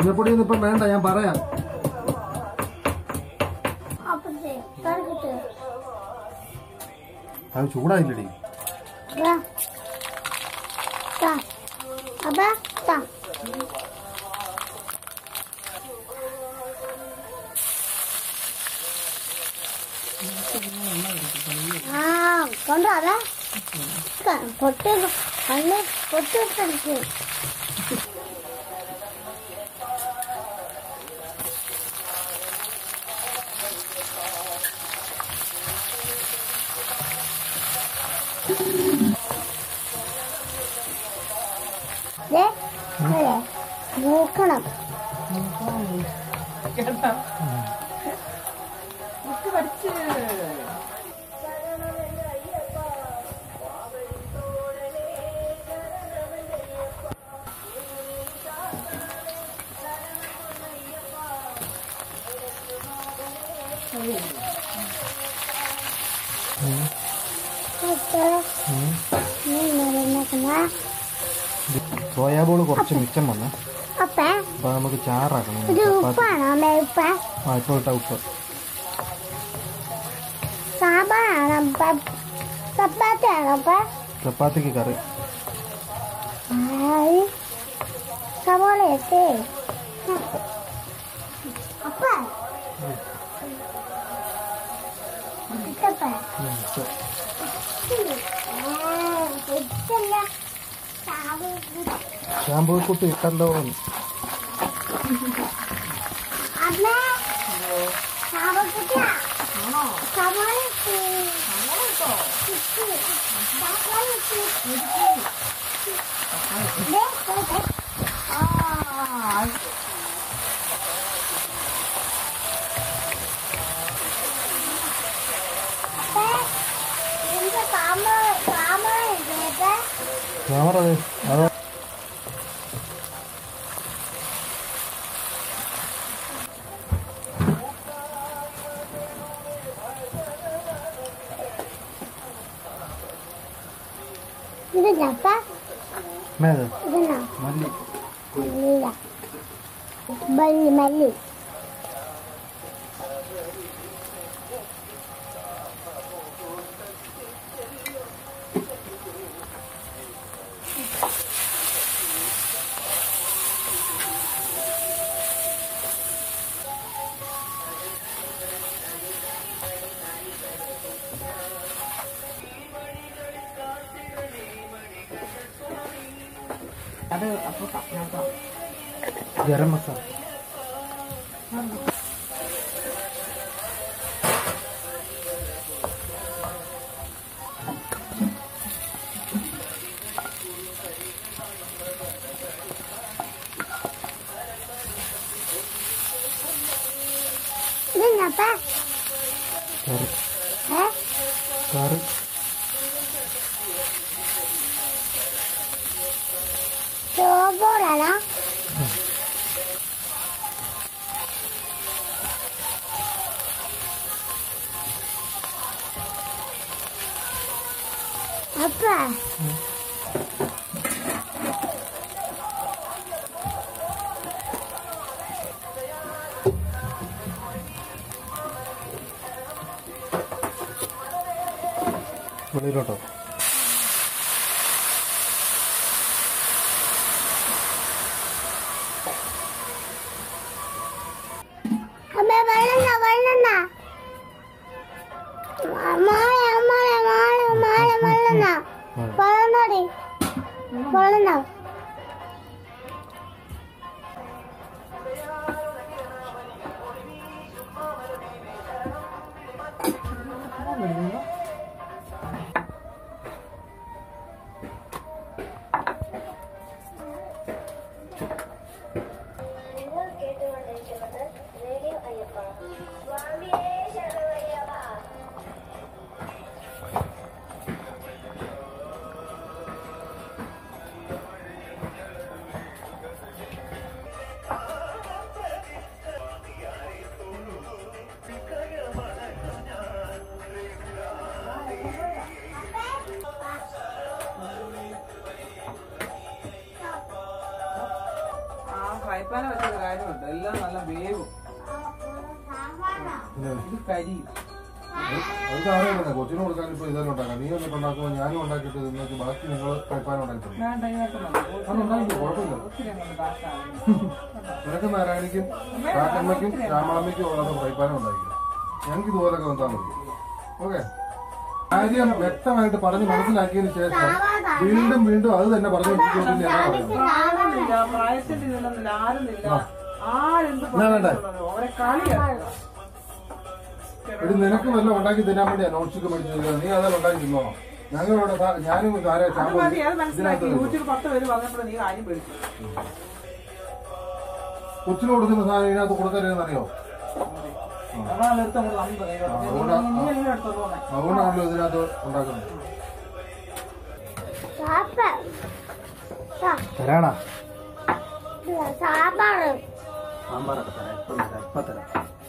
മഞ്ഞപ്പൊടി ഒന്നും ഇപ്പം വേണ്ട ഞാൻ പറയാം അപ്പത്തെ കറക്കിട്ട് അത് ചൂടായില്ലടി വാ താ അപ്പ താ ആ കൊണ്ടുവാ പൊട്ട് കണ്ണ് പൊട്ടിട്ടെടുക്കും ദേ, അതെ, നോക്കണം സോയാബോൾ കുറച്ച് മിച്ചം വന്ന് അപ്പ അപ്പൊ നമുക്ക് ചാറാക്കണം ഇത് ചപ്പാത്തി ഉപ്പാണോ അമ്മ ഉപ്പ ആ ഇപ്പോൾ ഇട്ട ഉപ്പ് സാമ്പാറാണോ അപ്പ ചപ്പാത്തിയാണോ അപ്പ ചപ്പാത്തിക്ക് കറി ആയി സവാളയൊക്കെ അപ്പ ഇട്ടപ്പ ഉം, ഇട്ട്. ഇട്ടല്ല ഷാമ്പൂ കുട്ടി ഇട്ടല്ലോ അമ്മ സാവക്കുട്ടിയാ സവാള ഇട്ട് ഇട്ട് സവാള ഇട്ട് ദേ, ദേ, ദേ. അപ്പേ, നിന്റെ പാമ്പ് പാമ്പ് ഇല്ലേ ക്യാമറ അതോ ഇത് ചപ്പ മേത് ഇതെന്നാ മല്ലി ഇല്ല മല്ലി മല്ലി ഗരം മസാല ഇതെന്നാപ്പ കറി ഏ കറി ചോപ്പോടാണോ അപ്പ വെളിയിലോട്ടോ അമ്മ വെള്ളണ്ട വെള്ളണ്ട മോളെ മോളെ മോളെ മോളെ വെള്ളണ്ട വെള്ളണ്ടടി വെള്ളണ്ട എല്ലാം നല്ല വേവും ഇത് കരി അത് സാരമില്ല കൊച്ചിന് കൊടുക്കാൻ ഇപ്പൊ ഇതെല്ലാം ഉണ്ടാക്കാം നീ ഒന്നിട്ട് ഉണ്ടാക്കുമ്പോൾ ഞാനും ഉണ്ടാക്കിയിട്ട് നിങ്ങൾക്ക് ബാക്കി നിങ്ങൾ കഴിപ്പാൻ ഉണ്ടാക്കിയിട്ടുണ്ട് വേണ്ട ഇതിനകത്ത് മതി. അത് ഉണ്ടാക്കി കുഴപ്പമില്ല ഒത്തിരി അങ്ങോട്ട് ദാഷാവും. നിനക്ക് നാരായണിക്കും കാക്കമ്മയ്ക്കും രാമളമ്മയ്ക്കും ഉള്ളത് കഴിപ്പാനും ഉണ്ടാക്കില്ല ഞങ്ങൾക്ക് ഇതുപോലൊക്കെ വന്നാൽ മതി ഓക്കെ കാര്യം വ്യക്തമായിട്ട് പറഞ്ഞ് മനസ്സിലാക്കിയതിന് ശേഷം വീണ്ടും വീണ്ടും അത് തന്നെ പറഞ്ഞുകൊണ്ടിരിക്കുന്നത് ഞാൻ പറയുന്നത് പ്രായമില്ല, പ്രായത്തിൽ ഇതിനൊന്നും ആരുമില്ല ആരെന്ത് എന്നാ വേണ്ടേ? പറഞ്ഞാലും അവരെ കളിയാക്കുക എടി നിനക്ക് വല്ല ഉണ്ടാക്കി തരാൻ വേണ്ടിയാ നോട്ട്സിക്ക് മേടിച്ചത് നീ അതെല്ലാം ഉണ്ടാക്കി തിന്നോണം ഞങ്ങളിവിടെ സാ- ഞാനും ആരെ അത് മതി അത് മനസ്സിലാക്കി യൂട്യൂബ് പത്ത് പേര് വന്നപ്പോൾ നീ കാര്യം പേടിച്ചു കൊച്ചിന് കൊടുക്കുന്ന സാധനം ഇതിനകത്ത് കൊടുക്കരുതെന്ന് അറിയോ നമ്മളെടുത്ത് നമ്മൾ നന്ദി പറയാം അതുകൊണ്ടാ- നീ എല്ലാം എടുത്തോണ്ട് പോന്നെ അതുകൊണ്ടാണല്ലോ ഇതിനകത്ത് ഉണ്ടാക്കുന്നത് തരാടാ സാമ്പാറ് സാമ്പാറൊക്കെ തരാം ഇപ്പം തരാം ഇപ്പം തരാം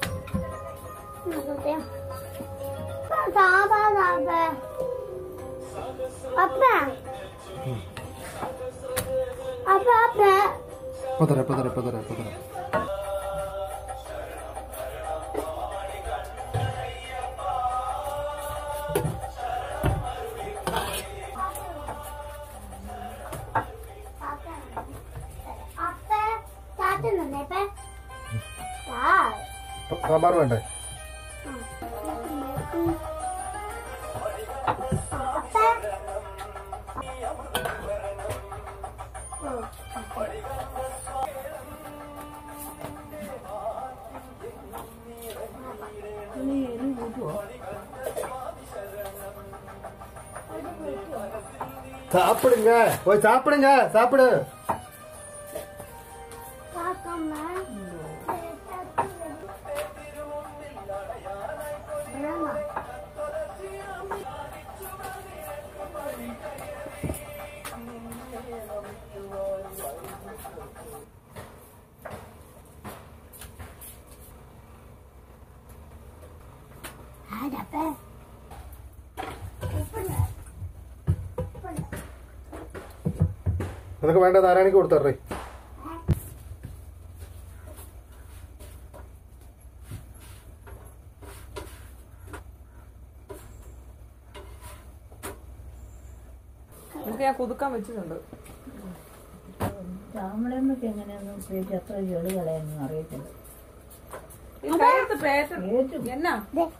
സാമ്പാർ അപ്പ അപ്പ അപ്പ ഇപ്പം തരാം ഇപ്പം തരാം ഇപ്പം തരാം ഇപ്പം തരാം അപ്പ ചാറ്റുന്നുണ്ടേ അപ്പ ഇപ്പം സാമ്പാർ വേണ്ടേ சாப்பிடுங்க போய் சாப்பிடுங்க சாப்பிடு നിനക്ക് വേണ്ട നാരായണിക്ക് കൊടുത്തറേ നമുക്ക് ഞാൻ കുതുക്കാൻ വെച്ചിട്ടുണ്ട് ചാമളമ്മയ്ക്ക് എങ്ങനെയൊന്നും ഉപയോഗിച്ച് അത്ര ചെളി കളയാനൊന്നും അറിയത്തില്ല ഈ പേരത്ത് പേരത്ത് എന്നാ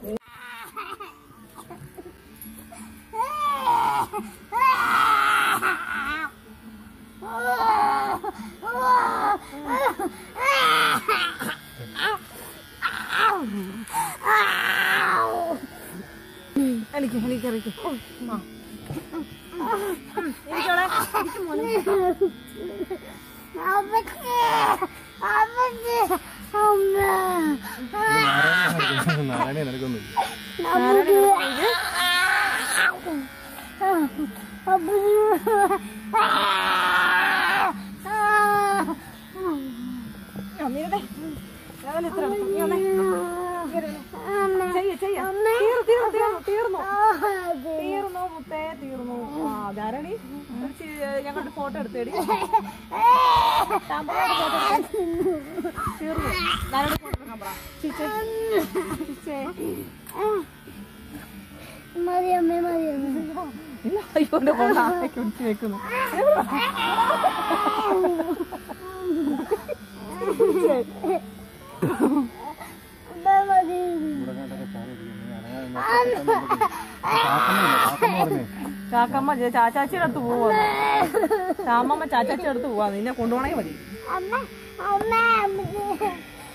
എനിക്ക് എനിക്ക് എനിക്ക് നാരായണി നിനക്കൊന്നും തീർന്നു തീർന്നു മുത്തേ തീർന്നു ആ ധാരണി ഞങ്ങളുടെ ഫോട്ടോ എടുത്തേടി ശാമ്പളോട് ഫോട്ടോ തീർന്നു ധാരണി ഫോട്ടോ എടുക്കാൻ പറ ചിച്ചേ ചിച്ചേ മതി അമ്മേ മതി അമ്മേ ഇല്ല അയ്യോ എന്റെ ഫോൺ ആക്കി പിടിച്ച് വെക്കുന്നു അമ്മേ മതി ചാക്കമ്മ ചേ- ചാച്ചാച്ചിയുടെ അടുത്ത് പോവാ ചാമ്മമ്മ ചാച്ചാച്ചിയുടെ അടുത്ത് പോവാ നിന്നെ കൊണ്ടുപോണേ മതി അമ്മ അമ്മ അമ്മ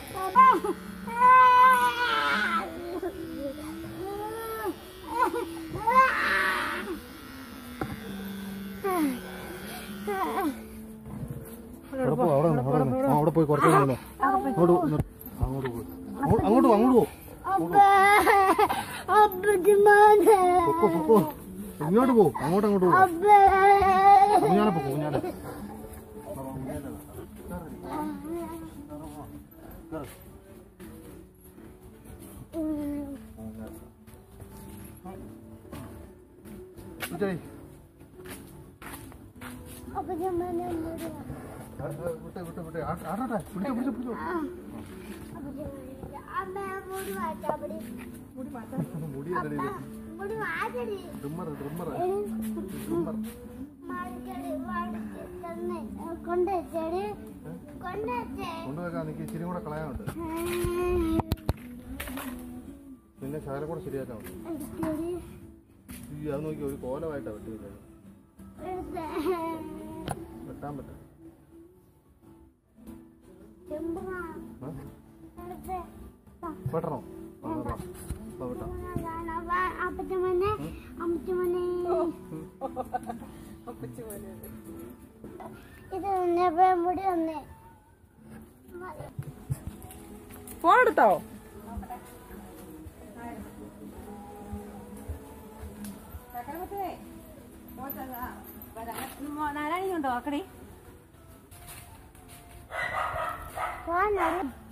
അവിടെ പോ അവിടെ നിന്ന്, അവിടെ നിന്ന്. ആ, അവിടെ പോയി കുറച്ച് കഴിഞ്ഞ് വന്നോ. അങ്ങോട്ട് പോ, ഇങ്ങോട്ട്. അങ്ങോട്ട് പോ അങ്ങോട്ട് അങ്ങോട്ട് പോ അങ്ങോട്ട് പോ അപ്പ അപ്പ പൊക്കോ പൊക്കോ ഇങ്ങോട്ട് പോ അങ്ങോട്ട് അങ്ങോട്ട് പോ അപ്പ കുഞ്ഞാടെ പോ കുഞ്ഞാടെ അപ്പ ആ, ആ, വിട്ടെ വിട്ടെ വിട്ടെ ആ- ആടട്ടെ പിടിച്ചോ പിടിച്ചോ പിടിച്ചോ അമ്മ മുടി മാറ്റാടി മുടിയല്ലടി ഇത്. മുടി മാറ്റടി ഡ്രിമ്മർ ഡ്രിമ്മർ ഡ്രിമ്മർ മാറിക്കടി മാറിക്ക് തന്നെ കൊണ്ടുവച്ചടി കൊണ്ടുവച്ചേ കൊണ്ടുവെക്കാൻ എനിക്ക് ഇച്ചിരി കൂടെ കളയാനുണ്ട് പിന്നെ ശകലം കൂടെ ശരിയാക്കാനുണ്ട് എടുത്തടി ഈ അത് നോക്കി ഒരു കോലമായിട്ടാ വെട്ടിയില്ല എടുത്തേ വെട്ടാൻ പറ്റും ചെമ്പുമാ ആ? എടുത്തേ വെട്ടണോ ആ, വെട്ടാം. ആ, വെട്ടാം അപ്പച്ചമ്മനെ അമ്മച്ചമ്മനെ ഇത് ഉന്നപ്പോ മുടി വന്നേ ഫോൺ എടുത്തോ നാരായണി ഉണ്ടോ ആക്കടി പോകാൻ